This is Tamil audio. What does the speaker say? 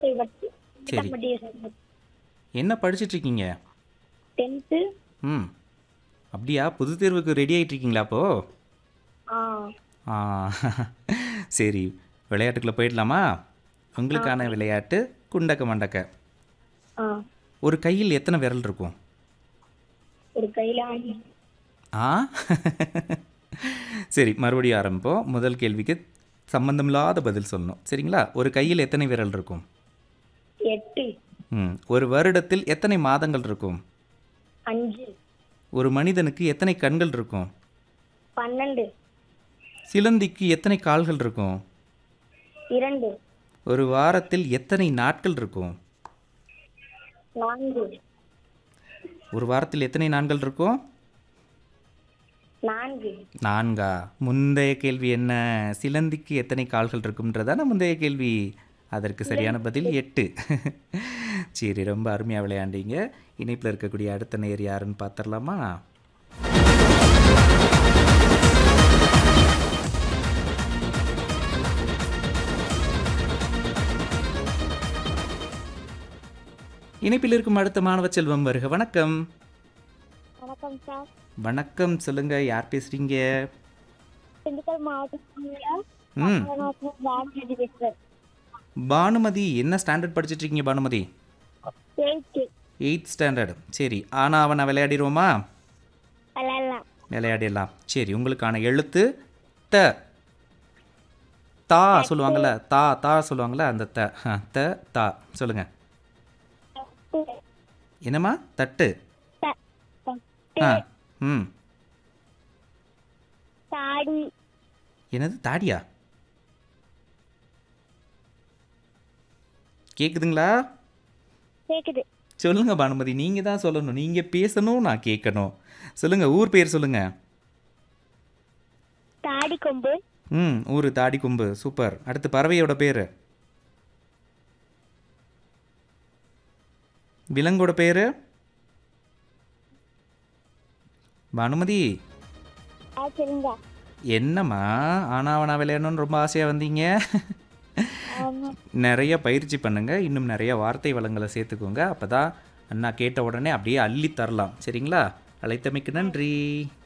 சரி என்ன படிச்சிட்டு இருக்கீங்க டென்த்து ம் அப்படியா புது தேர்வுக்கு ரெடி ஆகிட்டு இருக்கீங்களா அப்போ ஆ ஆ சரி விளையாட்டுக்குள்ளே போயிடலாமா உங்களுக்கான விளையாட்டு குண்டக்க மண்டக்க ஆ ஒரு கையில் எத்தனை விரல் இருக்கும் ஒரு கையில் அஞ்சு ஆ சரி மறுபடியும் ஆரம்பிப்போம் முதல் கேள்விக்கு சம்பந்தமில்லாத பதில் சொல்லணும் சரிங்களா ஒரு கையில் எத்தனை விரல் இருக்கும் எட்டு ம் ஒரு வருடத்தில் எத்தனை மாதங்கள் இருக்கும் அஞ்சு ஒரு மனிதனுக்கு எத்தனை கண்கள் இருக்கும் பன்னெண்டு சிலந்திக்கு எத்தனை கால்கள் இருக்கும் இரண்டு ஒரு வாரத்தில் எத்தனை நாட்கள் இருக்கும் நான்கு ஒரு வாரத்தில் எத்தனை நாட்கள் இருக்கும் நான்கு நான்கா முந்தைய கேள்வி என்ன சிலந்திக்கு எத்தனை கால்கள் இருக்கும்ன்றதான முந்தைய கேள்வி அதற்கு சரியான பதில் எட்டு சரி ரொம்ப அருமையாக விளையாண்டீங்க இணைப்பில் இருக்கக்கூடிய அடுத்த நேர் யாருன்னு பார்த்துடலாமா இணைப்பில் இருக்கும் அடுத்த மாணவ செல்வம் வருக வணக்கம் வணக்கம் சார் வணக்கம் சொல்லுங்க யார் பேசுறீங்க திண்டுக்கல் மாவட்டத்தில் ம் பாரதி பேசுகிறேன் பானுமதி என்ன ஸ்டாண்டர்ட் படிச்சிட்டு இருக்கீங்க பானுமதி எயித்து எயித் ஸ்டாண்டர்ட் சரி ஆனா அவனை விளையாடிடுவோமா விளையாடலாம் விளையாடிடலாம் சரி உங்களுக்கான எழுத்து த தா சொல்லுவாங்கள்ல தா தா சொல்லுவாங்கள்ல அந்த த ஆ, த தா சொல்லுங்க என்னம்மா தட்டு ஆ ம் தாடி என்னது தாடியா கேக்குதுங்களா கேக்குது சொல்லுங்க பானுமதி நீங்கள் தான் சொல்லணும் நீங்கள் பேசணும் நான் கேட்கணும் சொல்லுங்க ஊர் பேர் சொல்லுங்க தாடி கொம்பு ம் ஊர் தாடி கொம்பு சூப்பர் அடுத்து பறவையோட பேர் விலங்கோட பேர் பானுமதி ஆ சரிங்க என்னம்மா ஆனாவனா விளையாடணும்னு ரொம்ப ஆசையாக வந்தீங்க ஆமாம் நிறைய பயிற்சி பண்ணுங்க இன்னும் நிறைய வார்த்தை வளங்களை சேர்த்துக்கோங்க அப்போ தான் அண்ணா கேட்ட உடனே அப்படியே அள்ளி தரலாம் சரிங்களா அழைத்தமைக்கு நன்றி